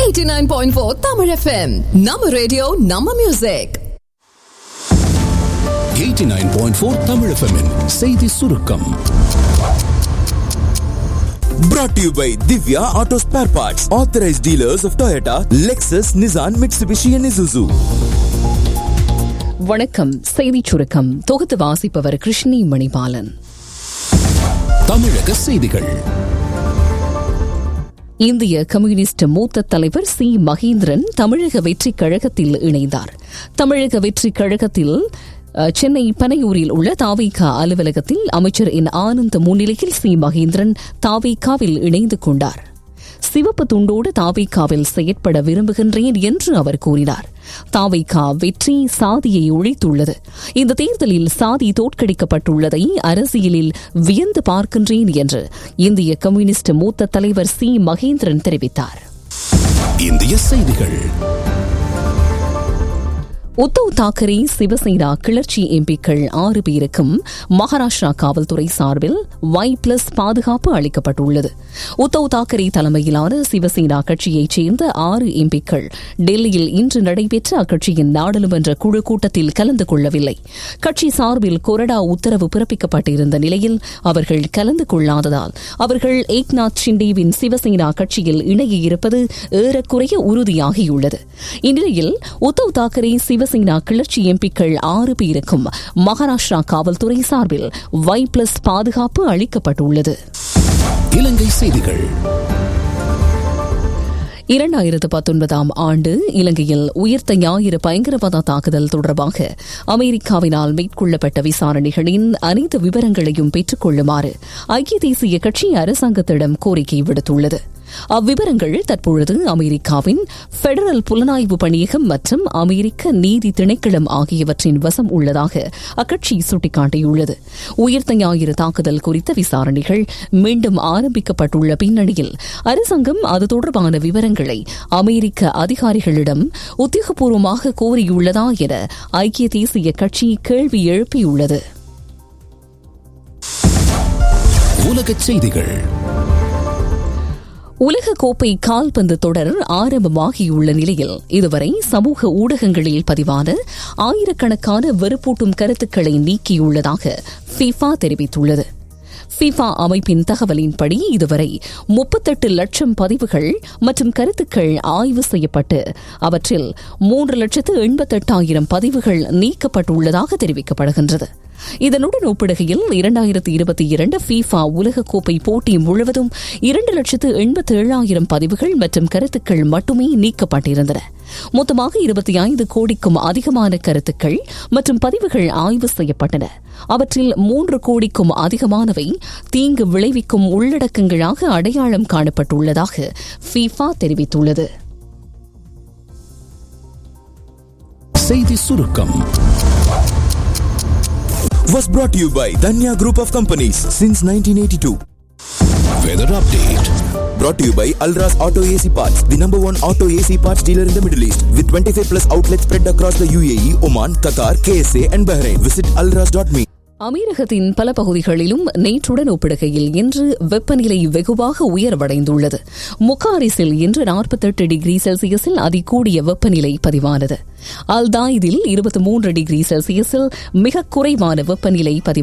89.4 Tamil FM நம்ம radio நம்ம music 89.4 Tamil FM -இன் செய்தி சுருக்கம் Brought to you by Divya Auto Spare Parts, authorized dealers of Toyota, Lexus, Nissan, Mitsubishi, and Isuzu. வணக்கம் செய்திச் சுருக்கம் தொகுத்து வாசிப்பவர் கிருஷ்ணி மணிபாலன் தமிழக செய்திகள் இந்திய கம்யூனிஸ்ட் மூத்த தலைவர் சி மகேந்திரன் தமிழக வெற்றிக் கழகத்தில் இணைந்தார் தமிழக வெற்றிக் கழகத்தில் அஹ், சென்னை பனையூரில் உள்ள தாவிகா அலுவலகத்தில் அமைச்சர் என் ஆனந்த் முன்னிலையில் சி மகேந்திரன் தாவிகாவில் இணைந்து கொண்டார் சிவப்பு துண்டோடு தாவிகாவில் செயற்பட விரும்புகின்றேன் என்று அவர் கூறினார் தாவிகா வெற்றி சாதியை ஒழித்துள்ளது இந்த தேர்தலில் சாதி தோற்கடிக்கப்பட்டுள்ளதை அரசியலில் வியந்து பார்க்கின்றேன் என்று இந்திய கம்யூனிஸ்ட் மூத்த தலைவர் சி மகேந்திரன் தெரிவித்தார் இந்திய செய்திகள் உத்தவ் தாக்கரே சிவசேனா கிளர்ச்சி எம்பிக்கள் ஆறு பேருக்கும் மகாராஷ்டிரா காவல்துறை சார்பில் ஒய் பிளஸ் பாதுகாப்பு அளிக்கப்பட்டுள்ளது உத்தவ் தாக்கரே தலைமையிலான சிவசேனா கட்சியைச் சேர்ந்த ஆறு எம்பிக்கள் டெல்லியில் இன்று நடைபெற்ற அக்கட்சியின் நாடாளுமன்ற குழு கூட்டத்தில் கலந்து கொள்ளவில்லை கட்சி சார்பில் கொறடா உத்தரவு பிறப்பிக்கப்பட்டிருந்த நிலையில் அவர்கள் கலந்து கொள்ளாததால் அவர்கள் ஏக்நாத் ஷிண்டேவின் சிவசேனா கட்சியில் இணைய இருப்பது ஏறக்குறைய உறுதியாகியுள்ளது இந்நிலையில் உத்தவ் தாக்கரே சிவசேனா கிளர்ச்சி எம்பிக்கள் ஆறு பேருக்கும் மகாராஷ்டிரா காவல்துறை சார்பில் ஒய் பிளஸ் பாதுகாப்பு அளிக்கப்பட்டுள்ளது இலங்கை செய்திகள் இரண்டாயிரத்து பத்தொன்பதாம் ஆண்டு இலங்கையில் உயிர்த்த ஞாயிறு பயங்கரவாத தாக்குதல் தொடர்பாக அமெரிக்காவினால் மேற்கொள்ளப்பட்ட விசாரணைகளின் அனைத்து விவரங்களையும் பெற்றுக் கொள்ளுமாறு ஐக்கிய தேசிய கட்சி அரசாங்கத்திடம் கோரிக்கை விடுத்துள்ளது அவ்விவரங்கள் தற்பொழுது அமெரிக்காவின் பெடரல் புலனாய்வு பணியகம் மற்றும் அமெரிக்க நீதி திணைக்களம் ஆகியவற்றின் வசம் உள்ளதாக அக்கட்சி சுட்டிக்காட்டியுள்ளது உயிர்த்த ஞாயிறு தாக்குதல் குறித்த விசாரணைகள் மீண்டும் ஆரம்பிக்கப்பட்டுள்ள பின்னணியில் அரசாங்கம் அது தொடர்பான விவரங்களை அமெரிக்க அதிகாரிகளிடம் உத்தியோகபூர்வமாக கோரியுள்ளதா என ஐக்கிய தேசிய கட்சி கேள்வி எழுப்பியுள்ளது உலகச் செய்திகள் உலகக்கோப்பை கால்பந்து தொடர் ஆரம்பமாகியுள்ள நிலையில் இதுவரை சமூக ஊடகங்களில் பதிவான ஆயிரக்கணக்கான வெறுப்பூட்டும் கருத்துக்களை நீக்கியுள்ளதாக ஃபிஃபா தெரிவித்துள்ளது ஃபிஃபா அமைப்பின் தகவலின்படி இதுவரை முப்பத்தெட்டு லட்சம் பதிவுகள் மற்றும் கருத்துக்கள் ஆய்வு செய்யப்பட்டு அவற்றில் மூன்று லட்சத்து எண்பத்தெட்டாயிரம் பதிவுகள் நீக்கப்பட்டுள்ளதாக தெரிவிக்கப்படுகின்றது இதனுடன் ஒப்பிடுகையில் இரண்டாயிரத்தி இருபத்தி இரண்டு ஃபீஃபா உலகக்கோப்பை போட்டி முழுவதும் இரண்டு லட்சத்து எண்பத்தி ஏழாயிரம் பதிவுகள் மற்றும் கருத்துக்கள் மட்டுமே நீக்கப்பட்டிருந்தன மொத்தமாக இருபத்தி ஐந்து கோடிக்கும் அதிகமான கருத்துக்கள் மற்றும் பதிவுகள் ஆய்வு செய்யப்பட்டன அவற்றில் மூன்று கோடிக்கும் அதிகமானவை தீங்கு விளைவிக்கும் உள்ளடக்கங்களாக அடையாளம் காணப்பட்டுள்ளதாக ஃபீஃபா தெரிவித்துள்ளது செய்தி சுருக்கம் Was brought to you by Danya Group of Companies since 1982. Weather update Brought to you by Alras Auto AC Parts, the number one auto AC parts dealer in the Middle East, with 25 plus outlets spread across the UAE, Oman, Qatar, KSA, and Bahrain. Visit alras.me. அமீரகத்தின் பல பகுதிகளிலும் நேற்றுடன் ஒப்பிடுகையில் இன்று வெப்பநிலை வெகுவாக உயர்வடைந்துள்ளது முக்காரிஸில் இன்று நாற்பத்தெட்டு டிகிரி செல்சியஸில் அதிகூடிய வெப்பநிலை பதிவானது அல்தாயிதில் இருபத்தி மூன்று டிகிரி செல்சியஸில் மிக குறைவான வெப்பநிலை பதிவு